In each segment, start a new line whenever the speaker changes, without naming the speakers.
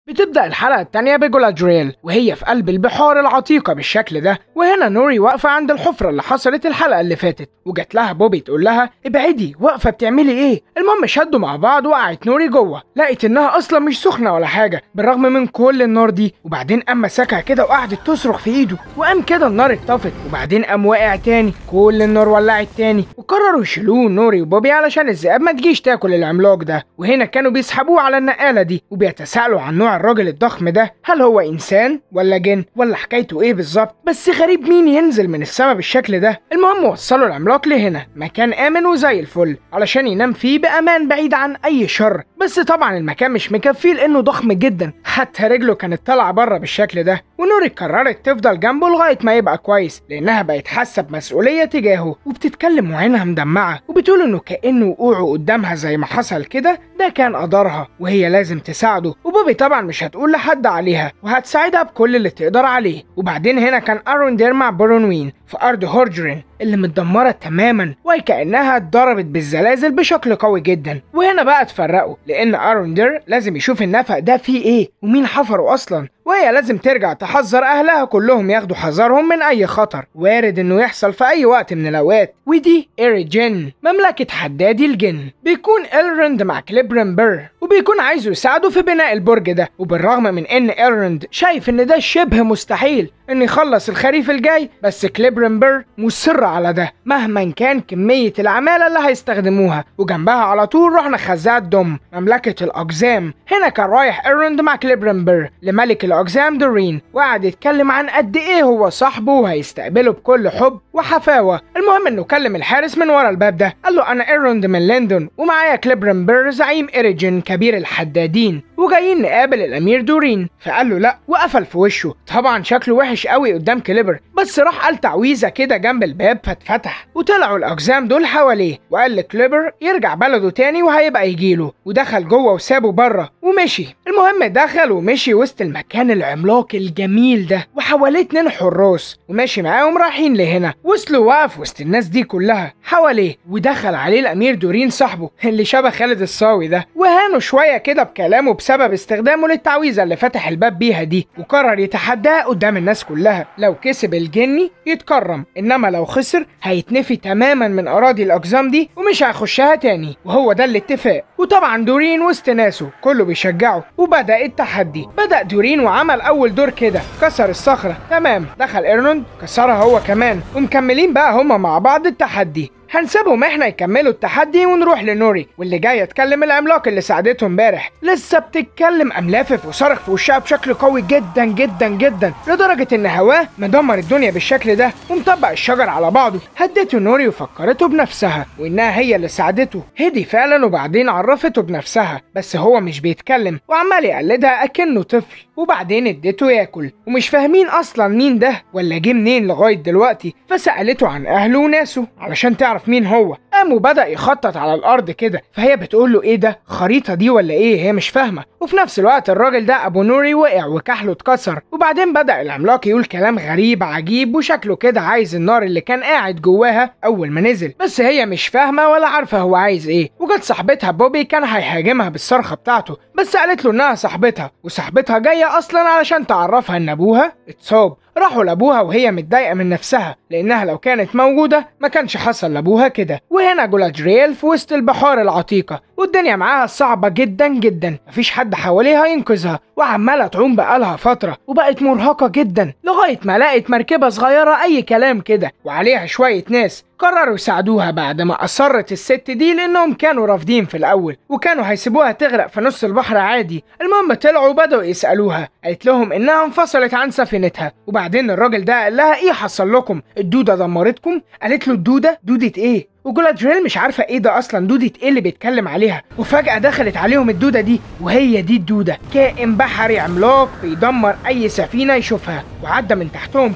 بتبدأ الحلقة التانية بجولادريل وهي في قلب البحار العتيقة بالشكل ده وهنا نوري واقفة عند الحفرة اللي حصلت الحلقة اللي فاتت وجات لها بوبي تقول لها ابعدي واقفة بتعملي ايه المهم شدوا مع بعض وقعت نوري جوه لقيت انها اصلا مش سخنة ولا حاجة بالرغم من كل النار دي وبعدين قام مسكها كده وقعدت تصرخ في ايده وقام كده النار اتطفت وبعدين قام واقع تاني كل النار ولعت تاني وقرروا يشيلوه نوري وبوبي علشان الذئاب ما تجيش تاكل العملاق ده وهنا كانوا بيسحبوه على النقالة دي وبيتساءلوا عن نوع الراجل الضخم ده هل هو انسان ولا جن ولا حكايته ايه بالظبط بس غريب مين ينزل من السما بالشكل ده المهم وصلوا العملاق لهنا مكان امن وزي الفل علشان ينام فيه بامان بعيد عن اي شر بس طبعا المكان مش مكفيه لانه ضخم جدا حتى رجله كانت طالعه بره بالشكل ده ونوري قررت تفضل جنبه لغايه ما يبقى كويس لانها بقت حاسه بمسؤوليه تجاهه وبتتكلم وعينها مدمعه وبتقول انه كانه وقوعه قدامها زي ما حصل كده ده كان قدرها وهي لازم تساعده وبوبي طبعا مش هتقول لحد عليها وهتساعدها بكل اللي تقدر عليه وبعدين هنا كان اروندير مع برونوين في ارض هورجرين اللي متدمره تماما وكانها اتضربت بالزلازل بشكل قوي جدا وهنا بقى اتفرقوا لان اروندير لازم يشوف النفق ده فيه ايه ومين حفره اصلا وهي لازم ترجع تحذر اهلها كلهم ياخدوا حذرهم من اي خطر وارد انه يحصل في اي وقت من الاوقات ودي ايري جن مملكة حدادي الجن بيكون إلرند مع كليبرن بير وبيكون عايزه يساعده في بناء البرج ده وبالرغم من ان إلرند شايف ان ده شبه مستحيل ان يخلص الخريف الجاي بس كليبرن بير مصر على ده مهما كان كمية العمالة اللي هيستخدموها وجنبها على طول رحنا خزات دم مملكة الأقزام هنا كان رايح إيرلند مع كليبرن بير لملك الأقزام دورين وقعد يتكلم عن قد إيه هو صاحبه وهيستقبله بكل حب وحفاوة المهم إنه كلم الحارس من ورا الباب ده قال له أنا إيرلند من لندن ومعايا كليبرن بير زعيم إيريجين كبير الحدادين وجايين نقابل الأمير دورين فقال له لأ وقفل في وشه طبعا شكله وحش قوي قدام كليبر بس راح قال تعويذة كده جنب الباب فاتفتح وطلعوا الأقزام دول حواليه وقال لكليبر يرجع بلده تاني وهيبقى يجيله ودخل جوه وسابه بره ومشي المهم دخل ومشي وسط المكان العملاق الجميل ده وحواليه اتنين حراس وماشي معاهم رايحين لهنا وصلوا وقف وسط الناس دي كلها حواليه ودخل عليه الامير دورين صاحبه اللي شبه خالد الصاوي ده وهانوا شويه كده بكلامه بسبب استخدامه للتعويذه اللي فتح الباب بيها دي وقرر يتحداه قدام الناس كلها لو كسب الجني يتكرم انما لو خسر هيتنفي تماما من اراضي الاقزام دي ومش هيخشها تاني وهو ده الاتفاق وطبعا دورين وسط ناسه كله بيشجعه وبدا التحدي بدا دورين وعمل اول دور كده كسر الصخره تمام دخل ايرنوند كسرها هو كمان ومكملين بقى هما مع بعض التحدي هنسيبهم احنا يكملوا التحدي ونروح لنوري واللي جاي يتكلم العملاق اللي ساعدته امبارح لسه بتتكلم قام لافف وصرخ في وشها بشكل قوي جدا جدا جدا لدرجه ان هواه مدمر الدنيا بالشكل ده ومطبق الشجر على بعضه هدته نوري وفكرته بنفسها وانها هي اللي ساعدته هدي فعلا وبعدين عرفته بنفسها بس هو مش بيتكلم وعمال يقلدها اكنه طفل وبعدين اديته ياكل ومش فاهمين اصلا مين ده ولا جه منين لغايه دلوقتي فسالته عن اهله وناسه علشان تعرف مين هو قام وبدا يخطط على الارض كده فهي بتقول له ايه ده خريطه دي ولا ايه هي مش فاهمه وفي نفس الوقت الراجل ده ابو نوري وقع وكحله اتكسر وبعدين بدا العملاق يقول كلام غريب عجيب وشكله كده عايز النار اللي كان قاعد جواها اول ما نزل بس هي مش فاهمه ولا عارفه هو عايز ايه وجت صاحبتها بوبي كان هيهاجمها بالصرخه بتاعته بس قالت له انها صاحبتها وصاحبتها جايه اصلا علشان تعرفها ان ابوها اتصاب راحوا لابوها وهي متضايقه من نفسها لانها لو كانت موجوده ما كانش حصل لابوها كده وهنا جولادريل في وسط البحار العتيقه والدنيا معاها صعبه جدا جدا مفيش حد حواليها ينقذها وعماله تعوم بقالها فتره وبقت مرهقه جدا لغايه ما لقت مركبه صغيره اي كلام كده وعليها شويه ناس قرروا يساعدوها بعد ما أصرت الست دي لأنهم كانوا رافضين في الأول وكانوا هيسيبوها تغرق في نص البحر عادي المهم طلعوا وبدأوا يسألوها قالت لهم إنها انفصلت عن سفينتها وبعدين الراجل ده قال لها إيه حصل لكم الدودة دمرتكم قالت له الدودة دودة إيه وجولادريل مش عارفه ايه ده اصلا دوده ايه اللي بيتكلم عليها وفجاه دخلت عليهم الدوده دي وهي دي الدوده كائن بحري عملاق بيدمر اي سفينه يشوفها وعدى من تحتهم كده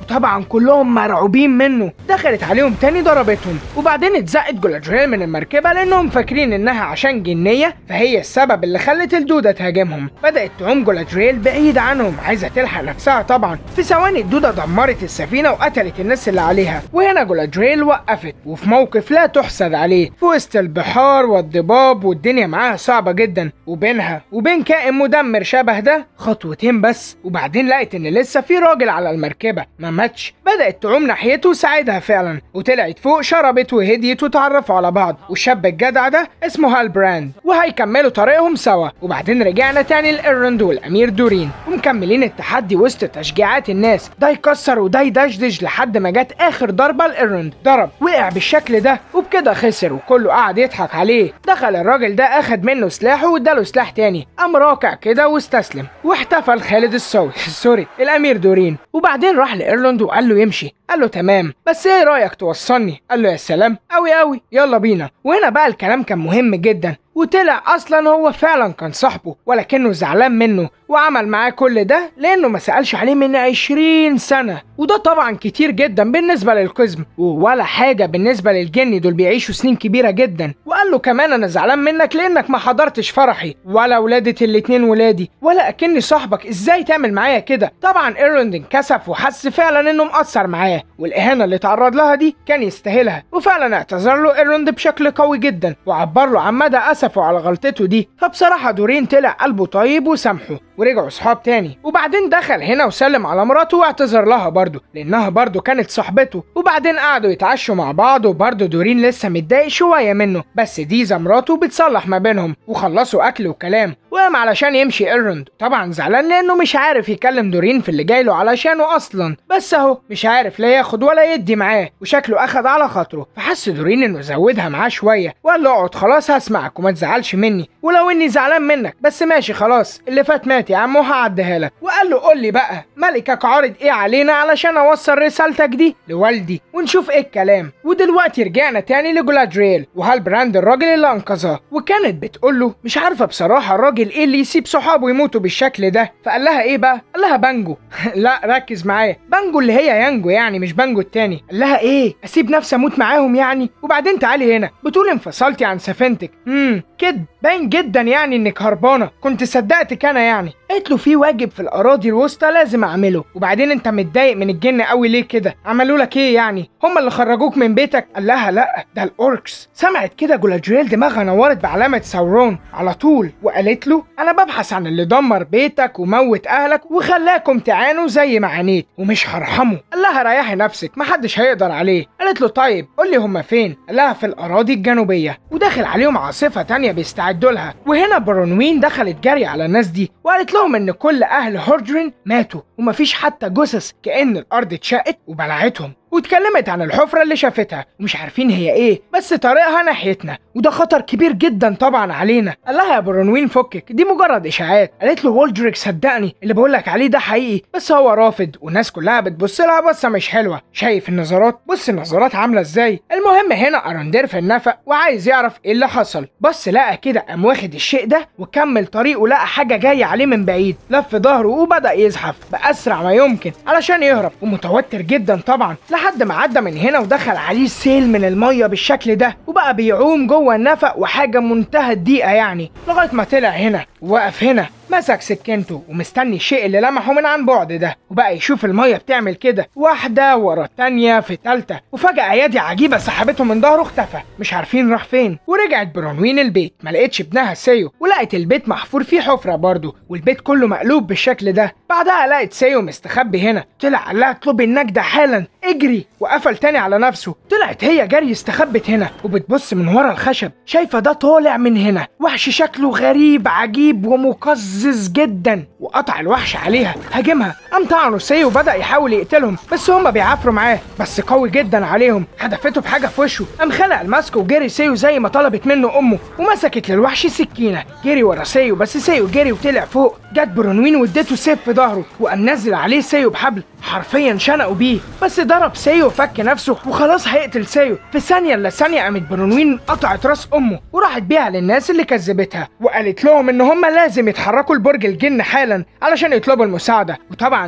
وطبعا كلهم مرعوبين منه دخلت عليهم تاني ضربتهم وبعدين اتزقت جولادريل من المركبة لأنهم فاكرين إنها عشان جنية فهي السبب اللي خلت الدودة تهاجمهم بدأت تعوم جولادريل بعيد عنهم عايزة تلحق نفسها طبعا في ثواني الدودة دمرت السفينة وقتلت الناس اللي عليها وهنا جولادريل وقفت وفي موقف لا تحسد عليه في وسط البحار والضباب والدنيا معاها صعبة جدا وبينها وبين كائن مدمر شبه ده خطوتين بس وبعدين لقت ان لسه في راجل على المركبة ما ماتش بدأت تعوم ناحيته وساعدها فعلا وطلعت فوق شربت وهديت وتعرفوا على بعض والشاب الجدع ده اسمه هال براند وهيكملوا طريقهم سوا وبعدين رجعنا تاني لإيرلند والأمير دورين ومكملين التحدي وسط تشجيعات الناس ده يكسر وده يدشدش لحد ما جت آخر ضربة لإيرلند ضرب وقع بالشكل ده وبكده خسر وكله قعد يضحك عليه دخل الراجل ده أخد منه سلاحه واداله سلاح تاني قام راكع كده واستسلم واحتفل خالد الصاوي سوري الأمير دورين وبعدين راح لإيرلند وقال له يمشي قال له تمام بس ايه رايك توصلني قال له يا سلام قوي قوي يلا بينا وهنا بقى الكلام كان مهم جدا وطلع اصلا هو فعلا كان صاحبه ولكنه زعلان منه وعمل معاه كل ده لانه ما سالش عليه من 20 سنه وده طبعا كتير جدا بالنسبه للقزم ولا حاجه بالنسبه للجني دول بيعيشوا سنين كبيره جدا وقال له كمان انا زعلان منك لانك ما حضرتش فرحي ولا ولادة الاتنين ولادي ولا اكني صاحبك ازاي تعمل معايا كده طبعا ايرلند انكسف وحس فعلا انه مقصر معاه والاهانه اللي تعرض لها دي كان يستاهلها وفعلا اعتذر له ايرلند بشكل قوي جدا وعبر له عن مدى اسفه على غلطته دي فبصراحه دورين طلع قلبه طيب وسامحه ورجعوا صحاب تاني وبعدين دخل هنا وسلم على مراته واعتذر لها برضه لانها برضه كانت صاحبته وبعدين قعدوا يتعشوا مع بعض وبرضه دورين لسه متضايق شويه منه بس ديزا مراته بتصلح ما بينهم وخلصوا اكل وكلام وقام علشان يمشي ايرلند طبعا زعلان لانه مش عارف يكلم دورين في اللي جاي له علشانه اصلا بس اهو مش عارف لا ياخد ولا يدي معاه وشكله اخد على خاطره فحس دورين انه زودها معاه شويه وقال له اقعد خلاص هسمعك وما تزعلش مني ولو اني زعلان منك بس ماشي خلاص اللي فات مات يا عم وهعديها لك وقال له قول لي بقى ملكك عارض ايه علينا علشان اوصل رسالتك دي لوالدي ونشوف ايه الكلام ودلوقتي رجعنا تاني لجولادريل وهال براند الراجل اللي انقذها وكانت بتقول له مش عارفه بصراحه الراجل ايه اللي يسيب صحابه يموتوا بالشكل ده فقال لها ايه بقى قال لها بانجو لا ركز معايا بانجو اللي هي يانجو يعني مش بانجو التاني قال لها ايه اسيب نفسي اموت معاهم يعني وبعدين تعالي هنا بتقول انفصلتي عن سفينتك امم كده باين جدا يعني انك هربانه كنت صدقتك انا يعني قالت له في واجب في الاراضي الوسطى لازم اعمله وبعدين انت متضايق من الجن قوي ليه كده عملوا لك ايه يعني هم اللي خرجوك من بيتك قال لها لا ده الاوركس سمعت كده جولادريل دماغها نورت بعلامه ساورون على طول وقالت له انا ببحث عن اللي دمر بيتك وموت اهلك وخلاكم تعانوا زي ما عانيت ومش هرحمه قال لها ريحي نفسك محدش هيقدر عليه قالت له طيب قول لي هم فين قال لها في الاراضي الجنوبيه ودخل عليهم عاصفه تانية بيستعدوا لها وهنا برونوين دخلت جري على الناس دي وقالت لهم ان كل اهل هوردرين ماتوا ومفيش حتى جثث كأن الارض اتشقت وبلعتهم واتكلمت عن الحفرة اللي شافتها ومش عارفين هي ايه بس طريقها ناحيتنا وده خطر كبير جدا طبعا علينا قال لها يا برونوين فكك دي مجرد اشاعات قالت له وولدريك صدقني اللي بقولك عليه ده حقيقي بس هو رافض والناس كلها بتبص لها بصه مش حلوه شايف النظرات بص النظرات عامله ازاي المهم هنا اراندير في النفق وعايز يعرف ايه اللي حصل بص لقى كده قام واخد الشيء ده وكمل طريقه لقى حاجه جايه عليه من بعيد لف ظهره وبدا يزحف باسرع ما يمكن علشان يهرب ومتوتر جدا طبعا لحد ما عدى من هنا ودخل عليه سيل من الميه بالشكل ده وبقى بيعوم جوه النفق وحاجه منتهى الدقيقه يعني لغايه ما طلع هنا وقف هنا مسك سكينته ومستني الشيء اللي لمحه من عن بعد ده وبقى يشوف الميه بتعمل كده واحده ورا التانيه في تالته وفجاه ايادي عجيبه سحبته من ظهره اختفى مش عارفين راح فين ورجعت برونوين البيت ما لقيتش ابنها سيو ولقت البيت محفور فيه حفره برضه والبيت كله مقلوب بالشكل ده بعدها لقت سيو مستخبي هنا طلع قال لها اطلبي النجده حالا اجري وقفل تاني على نفسه طلعت هي جري استخبت هنا وبتبص من ورا الخشب شايفه ده طالع من هنا وحش شكله غريب عجيب ومقزز جدا وقطع الوحش عليها هاجمها قام طعنه سي وبدا يحاول يقتلهم بس هما بيعافروا معاه بس قوي جدا عليهم هدفته بحاجه في وشه قام خلق الماسك وجري سيو زي ما طلبت منه امه ومسكت للوحش سكينه جري ورا سيو بس سيو جري وطلع فوق جت برونوين واديته سيف في ظهره وقام نزل عليه سيو بحبل حرفيا شنقوا بيه بس ضرب سيو وفك نفسه وخلاص هيقتل سيو في ثانيه الا ثانيه قامت برونوين قطعت راس امه وراحت بيها للناس اللي كذبتها وقالت لهم ان هم لازم يتحركوا لبرج الجن حالا علشان يطلبوا المساعده وطبعا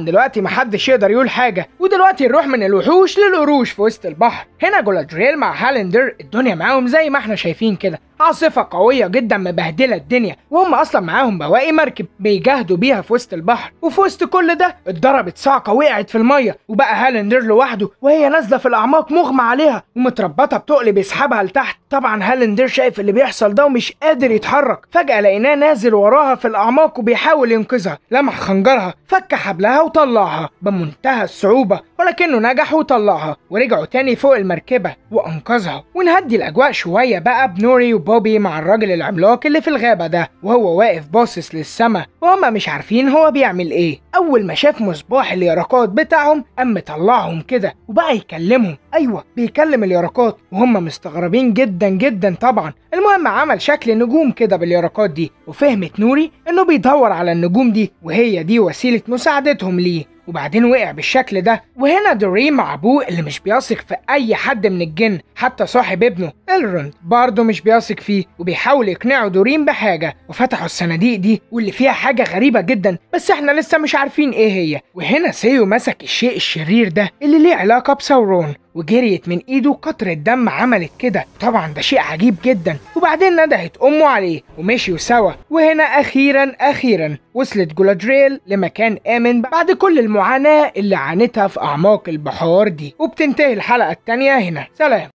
طبعا دلوقتي محدش يقدر يقول حاجه ودلوقتي نروح من الوحوش للقروش في وسط البحر هنا جولادريل مع هالندر الدنيا معاهم زي ما احنا شايفين كده عاصفة قوية جدا مبهدلة الدنيا وهم أصلا معاهم بواقي مركب بيجاهدوا بيها في وسط البحر وفي وسط كل ده اتضربت صعقة وقعت في المية وبقى هالندر لوحده وهي نازلة في الأعماق مغمى عليها ومتربطة بتقل بيسحبها لتحت طبعا هالندر شايف اللي بيحصل ده ومش قادر يتحرك فجأة لقيناه نازل وراها في الأعماق وبيحاول ينقذها لمح خنجرها فك حبلها وطلعها بمنتهى الصعوبة ولكنه نجح وطلعها ورجعوا تاني فوق المركبة وأنقذها ونهدي الأجواء شوية بقى بنوري وبوبي مع الراجل العملاق اللي في الغابة ده وهو واقف باصص للسما وهما مش عارفين هو بيعمل إيه أول ما شاف مصباح اليرقات بتاعهم قام مطلعهم كده وبقى يكلمهم أيوة بيكلم اليرقات وهم مستغربين جدا جدا طبعا المهم عمل شكل نجوم كده باليرقات دي وفهمت نوري إنه بيدور على النجوم دي وهي دي وسيلة مساعدتهم ليه وبعدين وقع بالشكل ده وهنا دوري مع ابوه اللي مش بيثق في اي حد من الجن حتى صاحب ابنه الروند برضه مش بيثق فيه وبيحاول يقنعوا دورين بحاجه وفتحوا الصناديق دي واللي فيها حاجه غريبه جدا بس احنا لسه مش عارفين ايه هي وهنا سيو مسك الشيء الشرير ده اللي ليه علاقه بساورون وجريت من ايده قطرة دم عملت كده طبعا ده شيء عجيب جدا وبعدين ندهت امه عليه ومشيوا سوا وهنا اخيرا اخيرا وصلت جولادريل لمكان امن بعد كل المعاناة اللي عانتها في اعماق البحار دي وبتنتهي الحلقة التانية هنا سلام